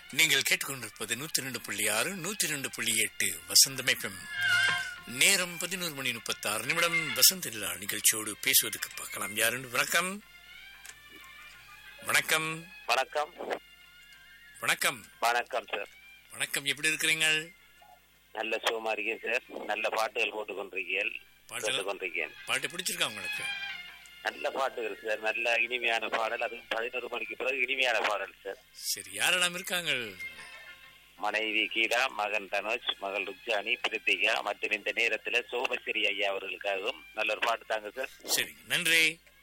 நீங்கள் கேட்டுக்கொண்டிருப்பது நூத்தி ரெண்டு புள்ளி ஆறு நூத்தி ரெண்டு புள்ளி எட்டு வசந்தமைப்பம் நேரம் பதினோரு மணி முப்பத்தி ஆறு நிமிடம் வசந்த இல்லா நிகழ்ச்சியோடு பேசுவதற்கு பார்க்கலாம் யாருன்னு வணக்கம் வணக்கம் வணக்கம் வணக்கம் வணக்கம் சார் வணக்கம் எப்படி இருக்கிறீங்க நல்ல சுகமா இருக்கேன் சார் நல்ல பாட்டுகள் போட்டு கொண்டிருக்கீர்கள் பாட்டெல்லாம் கேட்டு கொண்டிருக்கேன் பாட்டு பிடிச்சிருக்கா உங்களுக்கு நல்ல பாட்டுகள் சார் நல்ல இனிமையான பாடல் அதுவும் பதினோரு மணிக்கு பிறகு இனிமையான பாடல் சார் சரி யாரெல்லாம் இருக்காங்க மனைவி கீதா மகன் தனோஜ் மகள் ருக்ஜானி பிரித்திகா மற்றும் இந்த நேரத்துல சோமஸ்ரீ ஐயா அவர்களுக்காகவும் நல்ல ஒரு பாட்டு தாங்க சார் சரி நன்றி